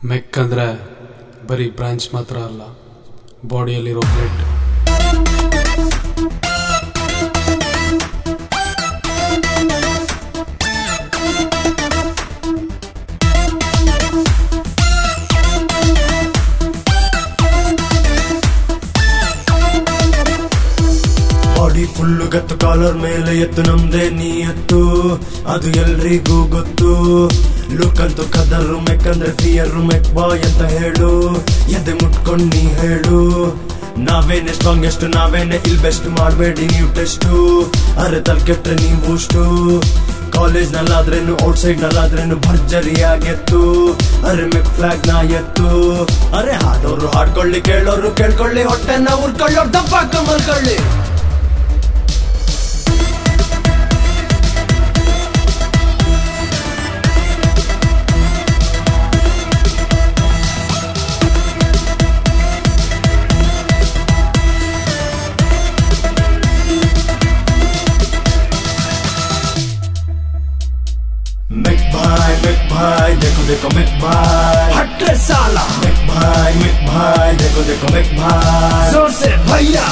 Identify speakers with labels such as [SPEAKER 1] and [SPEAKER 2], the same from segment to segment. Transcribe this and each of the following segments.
[SPEAKER 1] ಮೆಕ್ ಅಂದ್ರೆ ಬರೀ ಬ್ರಾಂಚ್ ಮಾತ್ರ ಅಲ್ಲ ಬಾಡಿಯಲ್ಲಿರೋ ಬ್ಲಡ್
[SPEAKER 2] ಬಾಡಿ ಫುಲ್ಲು ಗತ್ತು ಕಾಲರ್ ಮೇಲೆ ಎತ್ತು ನಮ್ದೇ ನೀ ಎತ್ತು ಅದು ಎಲ್ರಿಗೂ ಗೊತ್ತು ಲುಕ್ ಅಂತೂ ಕದರು ಮೆಕ್ಕಂದ್ರೆ ಫಿಯರ್ ಮೆಕ್ ಬಾಯ್ ಅಂತ ಹೇಳು ಎದೆ ಮುಟ್ಕೊಂಡ್ ನೀ ಹೇಳು ನಾವೇನೆ ಸ್ಟ್ರಾಂಗೆಸ್ಟ್ ನಾವೇನೆ ಇಲ್ ಬೆಸ್ಟ್ ಮಾಡಬೇಡಿ ನೀವು ಟೆಸ್ಟು ಅರೆ ತಲ್ ಕೆಟ್ರೆ ನೀವು ಅಷ್ಟು ಕಾಲೇಜ್ ನಲ್ಲಾದ್ರೇನು ಔಟ್ ಸೈಡ್ ನಲ್ಲಾದ್ರೇನು ಭರ್ಜರಿಯಾಗೆತ್ತು ಅರೆ ಮೆಕ್ ಫ್ಲಾಗ್ ನ ಎತ್ತು ಅರೆ ಹಾಡೋರು ಹಾಡ್ಕೊಳ್ಳಿ ಕೇಳೋರು ಕೇಳ್ಕೊಳ್ಳಿ ಹೊಟ್ಟೆನ ಉರ್ಕೊಳ್ಳೋರು ದಪ್ಪ ಮಲ್ಕೊಳ್ಳಿ मेक भाई मेक भाई देखो देखो मेक भाई
[SPEAKER 3] हटे साला
[SPEAKER 2] मेक भाई मेक भाई देखो देखो मेक भाई
[SPEAKER 3] जोर से भैया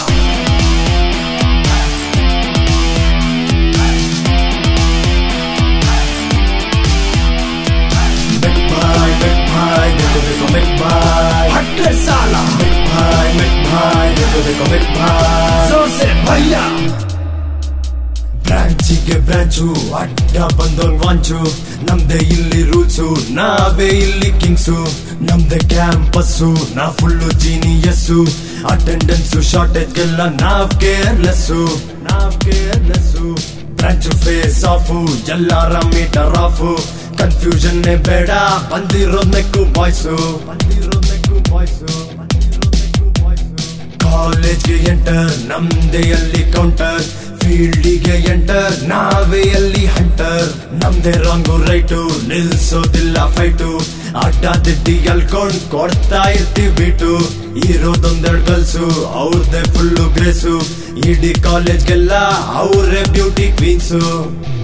[SPEAKER 2] मेक भाई मेक भाई देखो देखो मेक भाई
[SPEAKER 3] हटे साला
[SPEAKER 2] मेक भाई मेक भाई देखो देखो मेक भाई
[SPEAKER 3] जोर से भैया
[SPEAKER 2] ಬ್ರಾಂಚಿಗೆ ಬ್ರಾಂಚು ಅಡ್ಡ ಬಂದೋನ್ ವಾಂಚು ನಮ್ದೇ ಇಲ್ಲಿ ರೂಲ್ಸು ನಾವೇ ಇಲ್ಲಿ ಕಿಂಗ್ಸು ನಮ್ದೇ ಕ್ಯಾಂಪಸ್ಸು ನಾ ಫುಲ್ಲು ಜೀನಿಯಸ್ಸು ಅಟೆಂಡೆನ್ಸು ಶಾರ್ಟೇಜ್ಗೆಲ್ಲ ನಾವ್ ಕೇರ್ಲೆಸ್ಸು ನಾವ್ ಕೇರ್ಲೆಸ್ಸು ಬ್ರಾಂಚು ಫೇಸ್ ಆಫು ಎಲ್ಲಾರ ಮೀಟರ್ ಆಫು ಕನ್ಫ್ಯೂಷನ್ ಬೇಡ ಬಂದಿರೋದ್ ನೆಕ್ಕು ಬಾಯ್ಸು ಬಂದಿರೋದ್ ನೆಕ್ಕು ಬಾಯ್ಸು ಬಂದಿರೋದ್ ನೆಕ್ಕು ಬಾಯ್ಸು ಕಾಲೇಜ್ಗೆ ಎಂಟರ್ ನಮ್ದೇ ಅಲ್ಲಿ ಕೌಂಟರ್ ಫೀಲ್ಡಿಗೆ ಎಂಟರ್ ನಾವೇ ಅಲ್ಲಿ ಹಂಟರ್ ನಮ್ದೇ ರಾಂಗು ರೈಟು ನಿಲ್ಸೋದಿಲ್ಲ ಫೈಟು ಅಡ್ಡ ದಿಡ್ಡಿ ಎಲ್ಕೊಂಡ್ ಕೊಡ್ತಾ ಇರ್ತೀವಿ ಬಿಟು ಇರೋದೊಂದೆರಡು ಗಲ್ಸು ಅವ್ರದೇ ಫುಲ್ಲು ಗ್ರೇಸು ಇಡೀ ಕಾಲೇಜ್ಗೆಲ್ಲ ಅವರೇ ಬ್ಯೂಟಿ ಕ್ವೀನ್ಸು